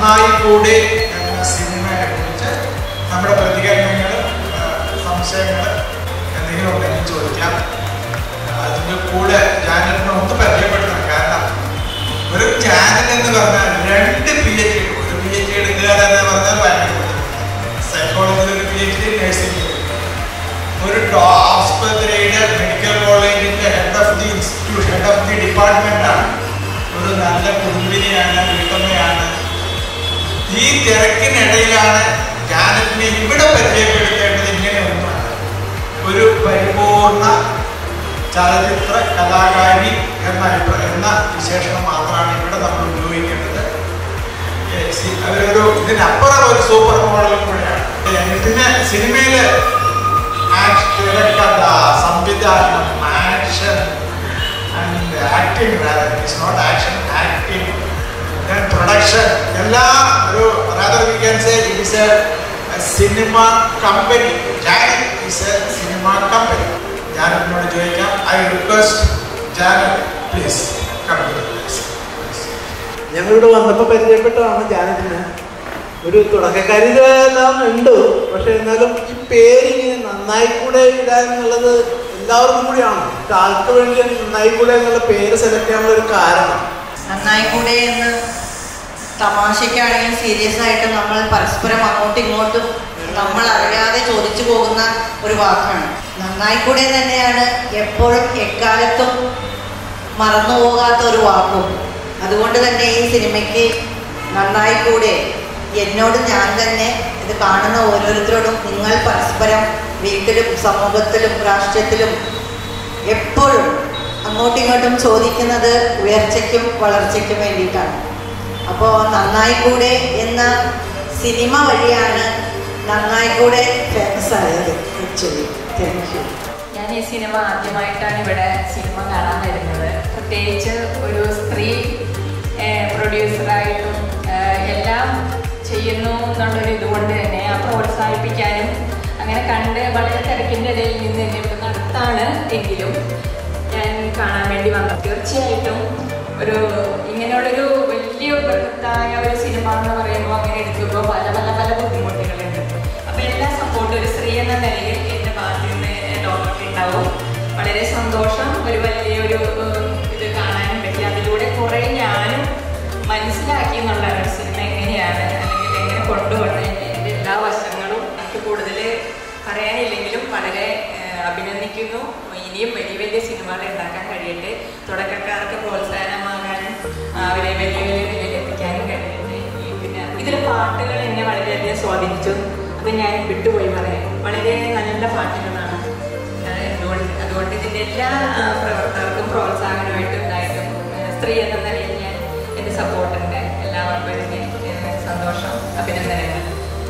നന്നായി കൂടെ എന്ന സിനിമയെ കുറിച്ച് നമ്മുടെ പ്രതികരണങ്ങൾ സംശയങ്ങൾ എന്തെങ്കിലും ഉണ്ടെങ്കിൽ ചോദിക്കാം അതിൻ്റെ കൂടെ ചാനലിനെ ഒന്ന് പരിചയപ്പെടുത്തണം കാരണം ഒരു ചാനൽ എന്ന് പറഞ്ഞാൽ രണ്ട് പി എച്ച് ഡി ഒരു പി എച്ച് ഡി എടുക്കുക എന്ന് പറഞ്ഞാൽ ഭയങ്കര സൈക്കോളജിയിൽ ഒരു പി എച്ച് ഡി നഴ്സിംഗ് ഒരു ഡോ- ആസ്പത്രിയുടെ മെഡിക്കൽ കോളേജിന്റെ head of the institution head of the department ആണ് ഒരു നല്ല കുടുംബിനിയാണ് വീട്ടമ്മയാണ് ഈ തിരക്കിനിടയിലാണ് ജാനറ്റിനെ ഇവിടെ പരിചയപ്പെടുത്തേണ്ടത് ഇങ്ങനെയൊന്നുമല്ല ഒരു പരിപൂർണ ചലച്ചിത്ര കലാകാരി എന്ന അഭിപ്രായം എന്ന വിശേഷണം മാത്രമാണ് ഇവിടെ നമ്മൾ ഉപയോഗിക്കേണ്ടത് ഏ, സി- അവരൊരു ഇതിനപ്പുറം ഒരു സൂപ്പർ മോഡലും കൂടെയാണ് ഏ, പിന്നെ സിനിമയില് ആക്ഷൻ, തിരക്കഥ സംവിധാനം action and acting it's not action acting production എല്ലാം ഒരു rather we can say it is a, a cinema company ജാനക് is a cinema company ജാനകിനോട് ചോദിക്കാം I request Janak please come to ഞങ്ങളിവിടെ വന്നപ്പോൾ പരിചയപ്പെട്ടതാണ് ജാനറ്റിന് ഒരു തുടക്കക്കാരിലെല്ലാം ഉണ്ട് പക്ഷെ എന്നാലും ഈ പേരിങ്ങനെ നന്നായി കൂടെ ഇടാൻ എന്നുള്ളത് എല്ലാവർക്കും കൂടിയാണ് ഇത് ആൾക്ക് വേണ്ടി നന്നായി കൂടെ എന്നുള്ള പേര് സെലക്ട് ചെയ്യാനുള്ള ഒരു കാരണം നന്നായിക്കൂടെ എന്ന് തമാശയ്ക്കാണെങ്കിലും സീരിയസ് ആയിട്ട് നമ്മൾ പരസ്പരം അങ്ങോട്ടും ഇങ്ങോട്ടും നമ്മൾ അറിയാതെ ചോദിച്ചു പോകുന്ന ഒരു വാക്കാണ് നന്നായിക്കൂടെ തന്നെയാണ് എപ്പോഴും എക്കാലത്തും മറന്നു പോകാത്ത ഒരു വാക്കും അതുകൊണ്ട് തന്നെ ഈ സിനിമയ്ക്ക് നന്നായിക്കൂടെ എന്നോട് ഞാൻ തന്നെ ഇത് കാണുന്ന ഓരോരുത്തരോടും നിങ്ങൾ പരസ്പരം വീട്ടിലും സമൂഹത്തിലും രാഷ്ട്രീയത്തിലും എപ്പോഴും അങ്ങോട്ടും ഇങ്ങോട്ടും ചോദിക്കുന്നത് ഉയർച്ചയ്ക്കും വളർച്ചയ്ക്കും വേണ്ടിയിട്ടാണ് അപ്പോൾ നന്നായിക്കൂടെ എന്ന സിനിമ വഴിയാണ് നന്നായിക്കൂടെ ഫേമസ് ആയത് ആക്ച്വലി താങ്ക് യു ഞാൻ ഈ സിനിമ ആദ്യമായിട്ടാണ് ഇവിടെ സിനിമ കാണാൻ വരുന്നത് പ്രത്യേകിച്ച് ഒരു സ്ത്രീ പ്രൊഡ്യൂസറായിട്ടും എല്ലാം ചെയ്യുന്നു എന്നുള്ളൊരു ഇതുകൊണ്ട് തന്നെ ആ പ്രോത്സാഹിപ്പിക്കാനും അങ്ങനെ കണ്ട് വളരെ തിരക്കിൻ്റെ ഇടയിൽ നിന്ന് എന്നെ ഇവിടുന്ന് അടുത്താണ് എങ്കിലും ഞാൻ കാണാൻ വേണ്ടി വന്നു തീർച്ചയായിട്ടും ഒരു ഇങ്ങനെയുള്ളൊരു വലിയ ബൃഹത്തായ ഒരു സിനിമ എന്ന് പറയുമ്പോൾ അങ്ങനെ എടുക്കുമ്പോൾ പല പല പല ബുദ്ധിമുട്ടുകളുണ്ട് അപ്പോൾ എല്ലാ സപ്പോർട്ടും ഒരു സ്ത്രീ എന്ന നിലയിൽ എൻ്റെ ഭാഗത്ത് നിന്ന് ഡോക്ടർക്ക് ഉണ്ടാവും വളരെ സന്തോഷം ഒരു വലിയൊരു ഉം, ഇത് കാണാനും പറ്റി അതിലൂടെ കുറേ ഞാനും മനസ്സിലാക്കി എന്നുള്ളതാണ് ഒരു സിനിമ എങ്ങനെയാണ് അല്ലെങ്കിൽ എങ്ങനെ കൊണ്ടുപോകണം എൻ്റെ എല്ലാ വശങ്ങളും എനിക്ക് കൂടുതൽ പറയാനില്ലെങ്കിലും വളരെ ഏഹ്, അഭിനന്ദിക്കുന്നു ഇനിയും വലിയ വലിയ സിനിമകൾ ഉണ്ടാക്കാൻ കഴിയട്ടെ തുടക്കക്കാർക്ക് പ്രോത്സാഹനമാകാനും അവരെ വലിയ വലിയ നിലയിൽ എത്തിക്കാനും കഴിയട്ടെ ഈ പിന്നെ ഇതിലെ പാട്ടുകൾ എന്നെ വളരെയധികം സ്വാധീനിച്ചു അത് ഞാൻ വിട്ടുപോയി പറയാം വളരെ നല്ല പാട്ടുകളാണ് ഏഹ്, എന്തുകൊണ്ട് അതുകൊണ്ട് ഇതിൻ്റെ എല്ലാ ആ, പ്രവർത്തകർക്കും പ്രോത്സാഹനമായിട്ടും ഉണ്ടായിട്ടും ഏഹ്, സ്ത്രീ എന്ന നിലയിൽ ഞാൻ എൻ്റെ സപ്പോർട്ടുണ്ട് എല്ലാവർക്കും ഇതിന് ഏഹ്, സന്തോഷം അഭിനന്ദനങ്ങൾ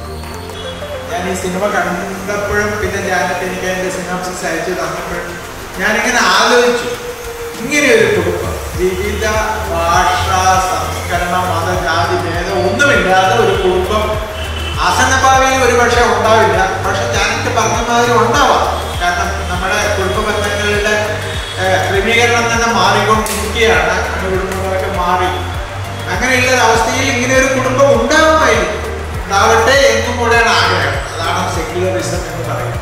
ഞാൻ ഈ സിനിമ കണ്ടപ്പോഴും പിന്നെ ജാനറ്റ് എനിക്ക് അതിന്റെ സിനാപ്സിസ് അയച്ചു തന്നപ്പോഴും ഞാനിങ്ങനെ ആലോചിച്ചു ഇങ്ങനെ ഒരു കുടുംബം വിവിധ ഭാഷ സംസ്കരണ മത ജാതി ഭേദം ഒന്നുമില്ലാതെ ഒരു കുടുംബം ആസന്നഭാവിയിൽ ഒരു പക്ഷേ ഉണ്ടാവില്ല പക്ഷെ ജാനറ്റ് പറഞ്ഞ മാതിരി ഉണ്ടാവാം കാരണം നമ്മുടെ കുടുംബ ബന്ധങ്ങളുടെ ഏഹ്, ക്രമീകരണം തന്നെ മാറിക്കൊണ്ടിരിക്കുകയാണ് നമ്മുടെ കുടുംബങ്ങളൊക്കെ മാറി അങ്ങനെയുള്ള ഒരു അവസ്ഥയിൽ ഇങ്ങനെ ഒരു കുടുംബം ഉണ്ടാവുമായിരിക്കും ഉണ്ടാവട്ടെ എന്നും കൂടെയാണ് ആഗ്രഹം അതാണ് സെക്യുലറിസം എന്ന് പറയുന്നത്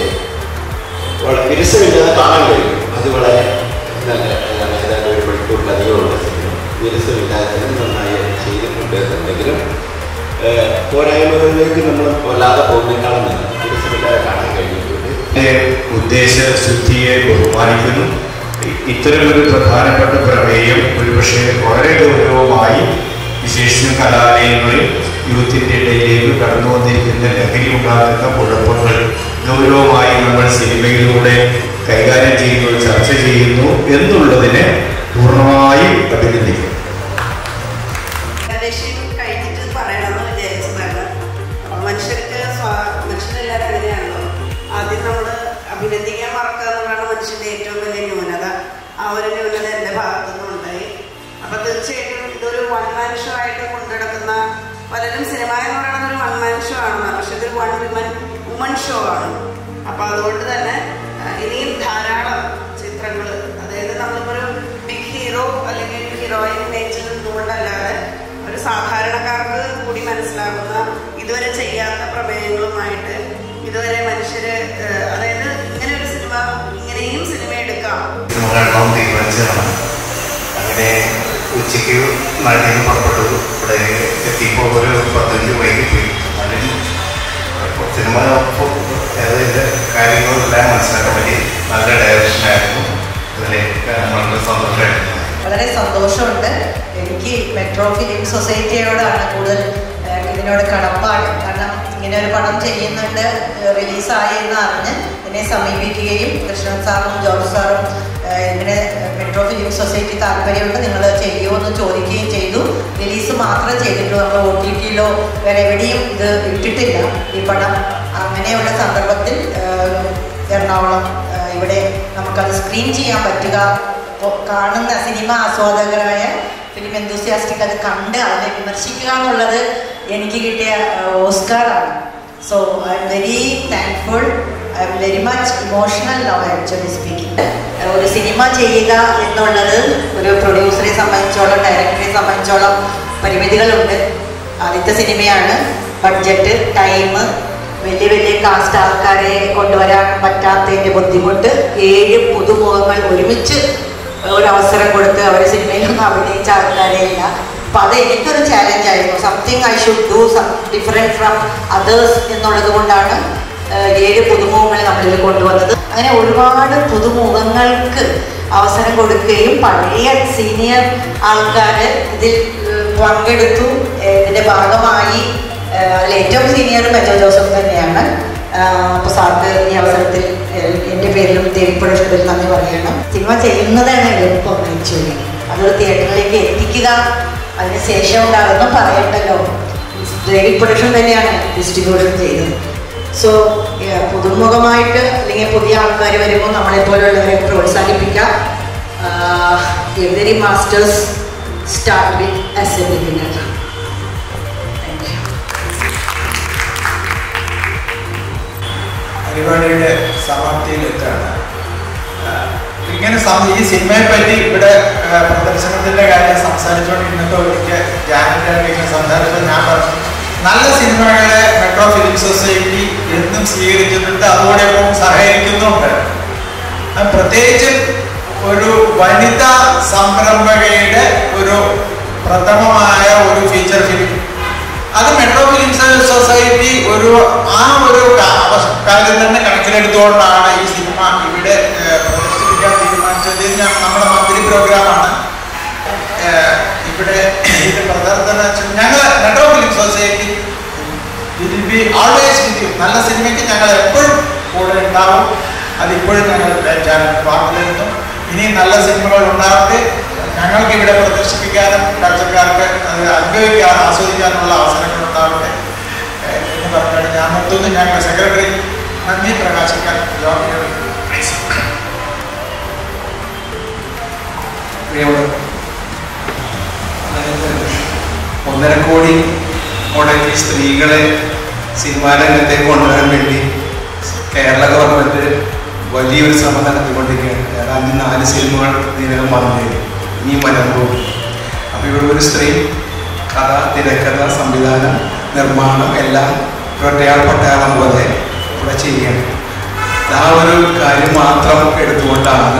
വളരെ വിരസമില്ലാതെ കാണാൻ കഴിയും അത് വളരെ നല്ല ഏതാണ്ട് ഏതാണ്ട് ഒരു മണിക്കൂറിലധികമുള്ള സിനിമ വിരസമില്ലാതെ തന്നെ നന്നായി ചെയ്തിട്ടുണ്ട് എന്നുണ്ടെങ്കിലും ഏഹ്, പോരായ്മകളിലേക്ക് നമ്മൾ വല്ലാതെ പോകുന്നേക്കാളും നല്ല വിരസമില്ലാതെ കാണാൻ കഴിഞ്ഞിട്ടുണ്ട് ഇതിന്റെ ഉദ്ദേശ ശുദ്ധിയെ ബഹുമാനിക്കുന്നു ഇ- ഇത്തരമൊരു പ്രധാനപ്പെട്ട പ്രമേയം ഒരുപക്ഷെ വളരെ ഗൗരവമായി വിശേഷിച്ചും കലാലയങ്ങളിൽ യൂത്തിൻ്റെ ഇടയിലേക്ക് കടന്നു വന്നിരിക്കുന്ന ലഹരി ഉണ്ടാകുന്ന കുഴപ്പങ്ങൾ ഗൗരവമായി നമ്മൾ സിനിമയിലൂടെ കൈകാര്യം ചെയ്യുന്നു ചർച്ച ചെയ്യുന്നു എന്നുള്ളതിനെ പൂർണ്ണമായും അഭിനന്ദിക്കുന്നു ലക്ഷ്യം കഴിഞ്ഞിട്ട് പറയണമെന്ന് വിചാരിച്ചതാണ് അപ്പോൾ മനുഷ്യർക്ക് സ്വാ- മനുഷ്യരെല്ലാവരും അങ്ങനെയാണല്ലോ ആദ്യം നമ്മൾ അഭിനന്ദിക്കാൻ മറക്കുക എന്നുള്ളതാണ് മനുഷ്യന്റെ ഏറ്റവും വലിയ ന്യൂനത ആ ഒരു ന്യൂനത എൻ്റെ ഭാഗത്തു നിന്നുണ്ടായി അപ്പൊ തീർച്ചയായിട്ടും ഇതൊരു വൺ മാൻ ഷോ ആയിട്ട് കൊണ്ടുനടക്കുന്ന പലരും സിനിമ എന്ന് പറയുന്നത് ഒരു വൺ മാൻ ഷോ ആണ് പക്ഷെ ഇതൊരു വൺ വിമൻ വുമൺ ഷോ ആണ് അപ്പൊ അതുകൊണ്ട് തന്നെ ആ, ഇനിയും ധാരാളം ചിത്രങ്ങൾ അതായത് നമ്മളിപ്പോ ഒരു ബിഗ് ഹീറോ അല്ലെങ്കിൽ ഒരു ഹീറോയിൻ ഇമേജിൽ നിന്നുകൊണ്ടല്ലാതെ ഒരു സാധാരണക്കാർക്ക് ഇതുവരെ മനുഷ്യര് ഏഹ്, അതായത് ഇങ്ങനെ ഒരു സിനിമ ഇങ്ങനെയും സിനിമ എടുക്കാം സിനിമകളെല്ലാം തീരുമാനിച്ചതാണ് അങ്ങനെ ഉച്ചയ്ക്ക് നാട്ടിൽ നിന്ന് പുറപ്പെട്ടു ഇവിടെ എത്തിയപ്പോൾ ഒരു പതിനഞ്ച് വൈകി പോയി അതിൽ സിനിമ അതിൻ്റെ കാര്യങ്ങളെല്ലാം മനസ്സിലാക്കാൻ പറ്റി നല്ല ഡയറക്ഷനായിരുന്നു അതിൽ വളരെ സന്തോഷമായിരുന്നു വളരെ സന്തോഷമുണ്ട് എനിക്ക് മെട്രോ ഫിലിം സൊസൈറ്റിയോടാണ് കൂടുതൽ ഏഹ്, ഇതിനോട് കടപ്പാട് കാരണം ഇങ്ങനെ ഒരു പടം ചെയ്യുന്നുണ്ട് ഏഹ്, റിലീസായി എന്ന് അറിഞ്ഞ് എന്നെ സമീപിക്കുകയും കൃഷ്ണൻ സാറും ജോർജ് സാറും ഏഹ്, ഇങ്ങനെ മെട്രോ ഫിലിം സൊസൈറ്റി താല്പര്യമുണ്ട് നിങ്ങൾ ചെയ്യുമോ എന്ന് ചോദിക്കുകയും ചെയ്തു റിലീസ് മാത്രം ചെയ്തിട്ടുള്ളൂ നമ്മൾ ഒ ടി ടിയിലോ വേറെ എവിടെയും ഇത് ഇട്ടിട്ടില്ല ഈ പടം അങ്ങനെയുള്ള സന്ദർഭത്തിൽ ഏഹ്, എറണാകുളം ഏഹ്, ഇവിടെ നമുക്കത് സ്ക്രീൻ ചെയ്യാൻ പറ്റുക ഒ- കാണുന്ന സിനിമ ആസ്വാദകരായ ഫിലിം എന്തൂസിയാസ്റ്റിക് അത് കണ്ട് അതിനെ വിമർശിക്കുക എന്നുള്ളത് എനിക്ക് കിട്ടിയ ഏഹ്, ഓസ്കാറാണ് so I am very thankful I am very much emotional love actually speaking ഒരു സിനിമ ചെയ്യുക എന്നുള്ളത് ഒരു പ്രൊഡ്യൂസറെ സംബന്ധിച്ചോളം ഡയറക്ടറെ സംബന്ധിച്ചോളം പരിമിതികളുണ്ട് ആദ്യത്തെ സിനിമയാണ് ബഡ്ജറ്റ് ടൈം വലിയ വലിയ കാസ്റ്റ് ആൾക്കാരെ കൊണ്ടുവരാൻ പറ്റാത്തതിൻ്റെ ബുദ്ധിമുട്ട് ഏഴ് പുതുമുഖങ്ങൾ ഒരുമിച്ച് ഒരു അവസരം കൊടുത്ത് അവരെ സിനിമയിലൊന്നും അഭിനയിച്ച ആൾക്കാരെയില്ല അപ്പം അത് എനിക്കൊരു ചാലഞ്ച് ആയിരുന്നു something I should do some different from others എന്നുള്ളത് കൊണ്ടാണ് ഏഹ്, ഏഴ് പുതുമുഖങ്ങളെ നമ്മളിൽ കൊണ്ടുവന്നത് അങ്ങനെ ഒരുപാട് പുതുമുഖങ്ങൾക്ക് അവസരം കൊടുക്കുകയും പഴയ സീനിയർ ആൾക്കാർ ഇതിൽ ഏഹ്, പങ്കെടുത്തു ഏഹ്, ഇതിൻ്റെ ഭാഗമായി ഏഹ്, അതിൽ ഏറ്റവും സീനിയർ മെജോ ജോസഫ് തന്നെയാണ് അപ്പോൾ സാർക്ക് ഈ അവസരത്തിൽ ഏഹ്, എൻ്റെ പേരിലും ദേവിപ്പുഴത്തിൽ നന്ദി പറയണം സിനിമ ചെയ്യുന്നതാണ് എളുപ്പം ആക്ച്വലി അതൊരു തിയേറ്ററിലേക്ക് എത്തിക്കുക അതിന് ശേഷം ഉണ്ടാകുന്ന പറയണ്ടല്ലോ ദേവിക് പ്രൊഡക്ഷൻ തന്നെയാണ് ഡിസ്ട്രിബ്യൂഷൻ ചെയ്തത് സോ പുതുമുഖമായിട്ട് അല്ലെങ്കിൽ പുതിയ ആൾക്കാർ വരുമ്പോൾ നമ്മളെ പോലുള്ളവരെ പ്രോത്സാഹിപ്പിക്കാം every masters start with as a beginner thank you പരിപാടിയുടെ സമാപ്തിയിലെത്താണ് ആ, ഇങ്ങനെ സം- ഈ സിനിമയെ പറ്റി ഇവിടെ ആ, പ്രദർശനത്തിന്റെ കാര്യം സംസാരിച്ചുകൊണ്ടിരുന്നപ്പോൾ എനിക്ക് ജാനന്റെ ഇങ്ങനെ സംസാരിച്ചപ്പോൾ ഞാൻ പറഞ്ഞു നല്ല സിനിമകളെ മെട്രോ ഫിലിം സൊസൈറ്റി എന്നും സ്വീകരിച്ചിട്ടുണ്ട് അതോടൊപ്പം സഹകരിക്കുന്നുണ്ട് ആ, പ്രത്യേകിച്ച് ഒരു വനിതാ സംരംഭകയുടെ ഒരു പ്രഥമമായ ഒരു ഫീച്ചർ ഫിലിം അത് മെട്രോ ഫിലിം സൊസൈറ്റി ഒരു ആ ഒരു കാ- അവസ- കാര്യം തന്നെ കണക്കിലെടുത്തുകൊണ്ടാണ് ഈ സിനിമ ഇവിടെ ഏഹ്, പ്രദർശിപ്പിക്കാൻ തീരുമാനിച്ചത് ഇത് ഞാൻ- നമ്മുടെ മന്ത്രി പ്രോഗ്രാമാണ് ഏഹ്, ഇവിടെ ഇത് പ്രദർശന ഞങ്ങൾ metro film society will be always with you നല്ല സിനിമയ്ക്ക് ഞങ്ങൾ എപ്പോഴും കൂടെ ഉണ്ടാവും അതിപ്പോഴും ഞങ്ങൾ ചാനൽ വാർത്തയിലെത്തും ഇനി നല്ല സിനിമകൾ ഉണ്ടാവട്ടെ ഞങ്ങൾക്ക് ഇവിടെ പ്രദർശിപ്പിക്കാനും കാഴ്ചക്കാർക്ക് അത് അനുഭവിക്കാനും ആസ്വദിക്കാനുള്ള അവസരങ്ങൾ ഉണ്ടാവട്ടെ ഏഹ് എന്ന് പറഞ്ഞാൽ ഞാൻ നിർത്തുന്നു ഞങ്ങളുടെ സെക്രട്ടറി നന്ദി പ്രകാശിക്കാൻ ജോബിനോട് പ്രിയമുള്ള അതായത് ഒന്നര കോടി മുടക്കി സ്ത്രീകളെ സിനിമാ രംഗത്തേക്ക് കൊണ്ടുവരാൻ വേണ്ടി കേരള ഗവൺമെന്റ് വലിയൊരു ശ്രമം നടത്തിക്കൊണ്ടിരിക്കുകയാണ് കാരണം അഞ്ച് നാല് സിനിമകൾ ഇതിനകം വന്നു ഇനിയും വരാൻ പോകും അപ്പോൾ ഇവിടെ ഒരു സ്ത്രീ കഥ തിരക്കഥ സംവിധാനം നിർമ്മാണം എല്ലാം ഒറ്റയാൾ പട്ടയാളം പോലെ ഇവിടെ ചെയ്യണം ആ ഒരു കാര്യം മാത്രം എടുത്തുകൊണ്ടാണ്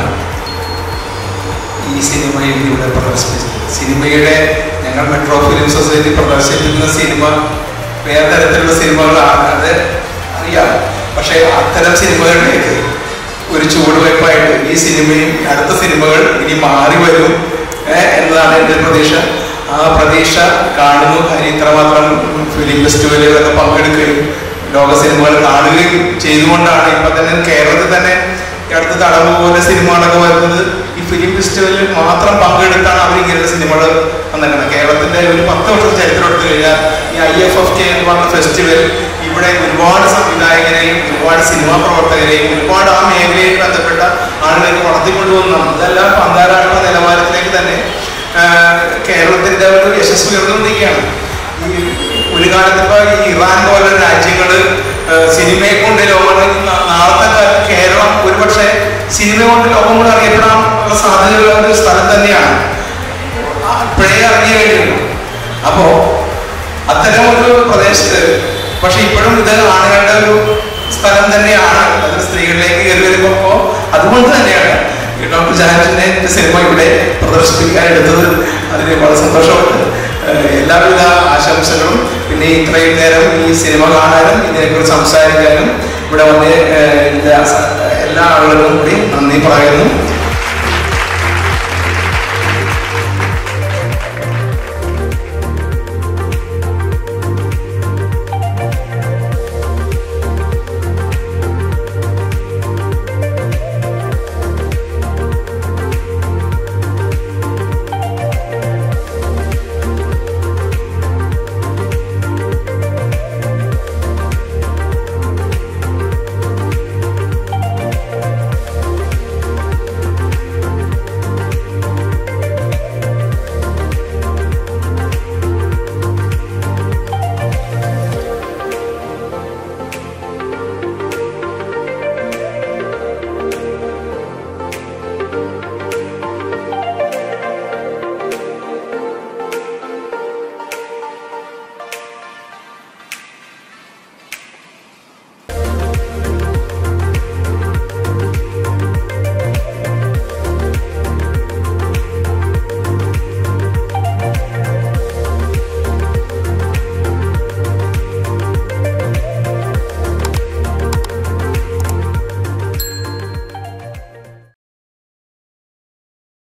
ഈ സിനിമയിൽ ഇവിടെ പ്രദർശിപ്പിച്ചത് സിനിമയുടെ ഞങ്ങൾ മെട്രോ ഫിലിം സൊസൈറ്റി പ്രദർശിപ്പിക്കുന്ന സിനിമ വേറെ തരത്തിലുള്ള സിനിമകളാണ് അത് അറിയാം പക്ഷേ അത്തരം സിനിമകളിലേക്ക് ഒരു ചുവടുവയ്പായിട്ട് ഈ സിനിമയും അടുത്ത സിനിമകൾ ഇനി മാറി വരും ഏഹ്, എന്നതാണ് എൻ്റെ പ്രതീക്ഷ ആ പ്രതീക്ഷ കാണുന്നു കാര്യം ഇത്രമാത്രം ഫിലിം ഫെസ്റ്റിവലുകളൊക്കെ പങ്കെടുക്കുകയും ലോക സിനിമകൾ കാണുകയും ചെയ്തുകൊണ്ടാണ് ഇപ്പൊ തന്നെ കേരളത്തിൽ തന്നെ ഈ അടുത്ത തടവ് പോലെ സിനിമകളൊക്കെ വരുന്നത് ഈ ഫിലിം ഫെസ്റ്റിവലിൽ മാത്രം പങ്കെടുത്താണ് അവർ ഇങ്ങനത്തെ സിനിമകൾ വന്നിരിക്കുന്നത് കേരളത്തിന്റെ ഒരു പത്ത് വർഷം ചരിത്രം എടുത്തു കഴിഞ്ഞാൽ ഈ ഐ എഫ് എഫ് കെ എന്ന് പറഞ്ഞ ഫെസ്റ്റിവൽ ഇവിടെ ഒരുപാട് സംവിധായകരെയും ഒരുപാട് സിനിമാ പ്രവർത്തകരെയും ഒരുപാട് ആ മേഖലയിൽ ബന്ധപ്പെട്ട ആളുകളെ വളർത്തിക്കൊണ്ടുവന്നതാണ് ഇതെല്ലാം അന്താരാഷ്ട്ര നിലവാരത്തിലേക്ക് തന്നെ ആ, കേരളത്തിന്റെ ഒരു യശസ് ഉയർന്നുകൊണ്ടിരിക്കുകയാണ് ഈ ഒരു കാലത്ത് ഇപ്പൊ ഈ ഇറാൻ പോലെ രാജ്യങ്ങള് ആ, സിനിമയെ കൊണ്ട് ലോകം നാ- നാളത്തെ കാലത്ത് കേരളം ഒരുപക്ഷെ സിനിമ കൊണ്ട് ലോകം കൊണ്ട് അറിയപ്പെടാനുള്ള സാധ്യതയുള്ള ഒരു സ്ഥലം തന്നെയാണ് ആ, ഇപ്പോഴേ അറിഞ്ഞു കഴിഞ്ഞു അപ്പോ അത്തരം ഒരു പ്രദേശത്ത് പക്ഷെ ഇപ്പോഴും ഇത് ആളുകളുടെ ഒരു സ്ഥലം തന്നെയാണ് അത് സ്ത്രീകളിലേക്ക് കയറി വരുമ്പോൾ അതുകൊണ്ട് തന്നെയാണ് ഈ ഡോക്ടർ ജാനറ്റിനെ സിനിമ ഇവിടെ പ്രദർശിപ്പിക്കാൻ എടുത്തത് അതിന് വളരെ സന്തോഷമുണ്ട് ഏഹ് എല്ലാവിധ ആശംസകളും പിന്നെ ഇത്രയും നേരം ഈ സിനിമ കാണാനും ഇതിനെക്കുറിച്ച് സംസാരിക്കാനും ഇവിടെ വന്ന് ഏഹ് എല്ലാ എല്ലാ ആളുകളും കൂടി നന്ദി പറയുന്നു